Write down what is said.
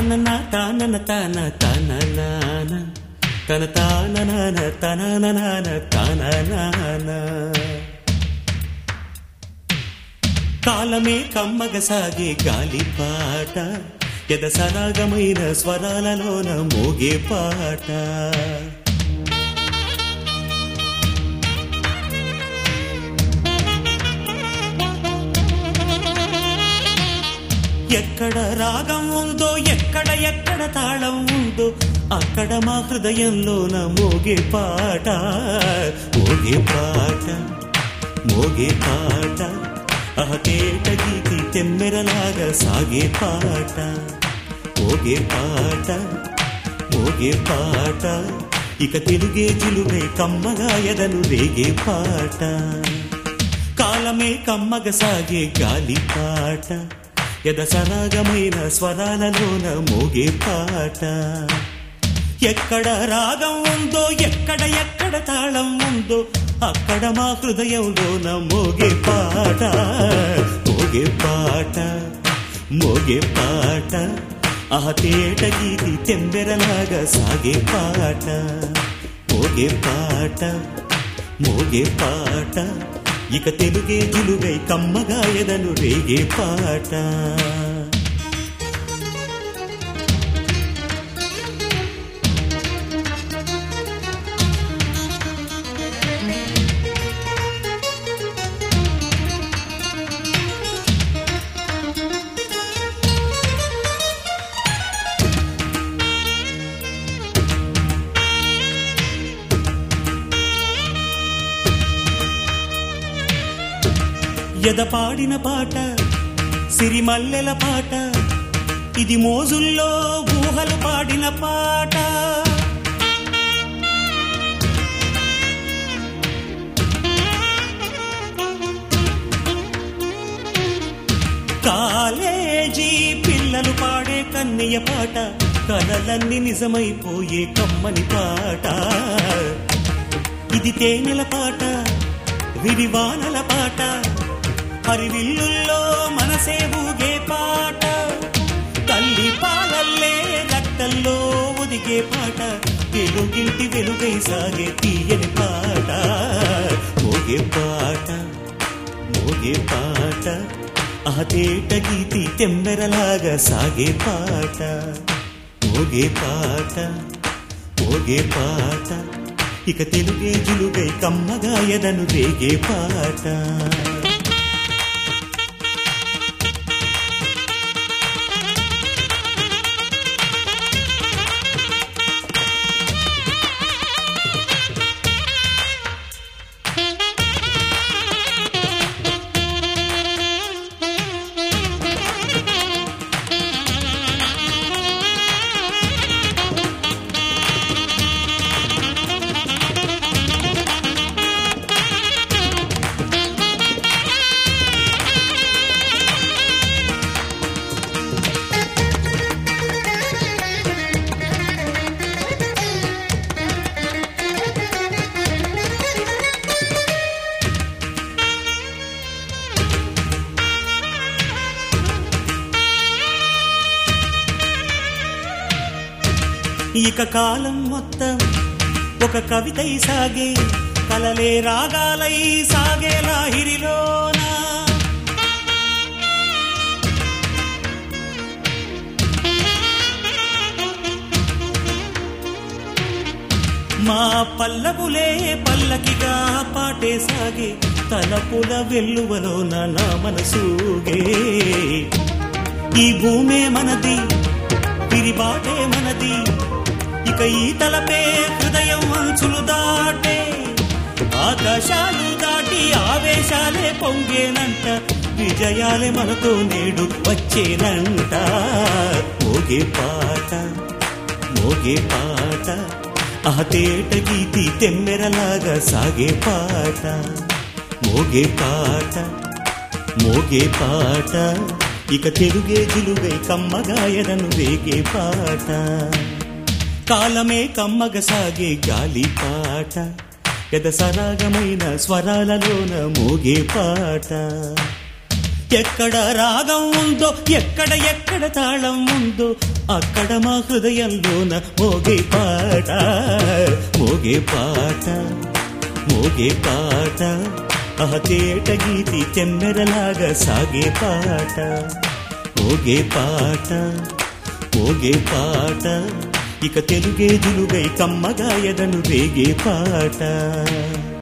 తానన తానన తాన తననాన తన తాననాన తననాన తననాన కాలమే కమ్మగ సాగే గాలిపాట ఎద సరాగమైన స్వరాలలోన మోగే పాట ఎక్కడ రాగం ఉందో ఎక్కడ ఎక్కడ తాళం ఉందో అక్కడ మా హృదయంలోన మోగే పాట మోగే పాట మోగే పాట అహకేట గీతి తెమ్మెరలాగా సాగే పాట మోగే పాట మోగే పాట ఇక తెలుగే జిలుగై కమ్మగా ఎదను రేగే పాట కాలమే కమ్మగ సాగే గాలి పాట ఎద సరాగమైన స్వరాలలోన మోగే పాట ఎక్కడ రాగం ఉందో ఎక్కడ ఎక్కడ తాళం ఉందో అక్కడ మా హృదయంలోన మోగే పాట మోగే పాట మోగే పాట ఆ తేట గీతి తెంబెరలాగా సాగే పాట మోగే పాట మోగే పాట ఇక తెలుగే జిలుగై కమ్మగా ఎదను రేగే పాట ఎద పాడిన పాట సిరిమల్లెల పాట ఇది మోజుల్లో ఊహలు పాడిన పాట కాలేజీ పిల్లలు పాడే కన్నయ్య పాట కలలన్నీ నిజమైపోయే కమ్మని పాట ఇది తేనెల పాట విరివానల పాట హరివిల్లుల్లో మనసే ఊగే పాట తల్లి పాలల్లే గట్టల్లో ఒదిగే పాట తెలుగింటి వెలుగై సాగే తీయని పాట మోగే పాట మోగే పాట ఆ తేట గీతి తెమ్మెరలాగా సాగే పాట మోగే పాట మోగే పాట ఇక తెలుగే జులుగై కమ్మగా ఎదను రేగే పాట ఇక కాలం మొత్తం ఒక కవితై సాగే కలలే రాగాలై సాగే లాహిరిలోన మా పల్లవులే పల్లకిగా పాటే సాగే తలపుల వెల్లువలోన నా మనసూగే ఈ భూమే మనది తిరిబాటే మనది ఇక ఈ తలపే హృదయం అంచులు దాటే ఆకాశాలు దాటి ఆవేశాలే పొంగేనంట విజయాలే మనతో నేడు వచ్చేనంట మోగే పాట మోగే పాట ఆ తేట గీతి తెమ్మెరలాగా సాగే పాట మోగే పాట మోగే పాట ఇక తెలుగే జిలుగై కమ్మగా ఎదను రేగే పాట కాలమే కమ్మగ సాగే గాలి పాట ఎద సరాగమైన స్వరాలలోన మోగే పాట ఎక్కడ రాగం ఉందో ఎక్కడ ఎక్కడ తాళం ఉందో అక్కడ మా హృదయంలోన మోగే పాట మోగే పాట మోగే పాట అహతేట గీతి చెమ్మెరలాగా సాగే పాట మోగే పాట మోగే పాట ఇక తెలుగే దులుగై కమ్మగాయదను రేగే పాట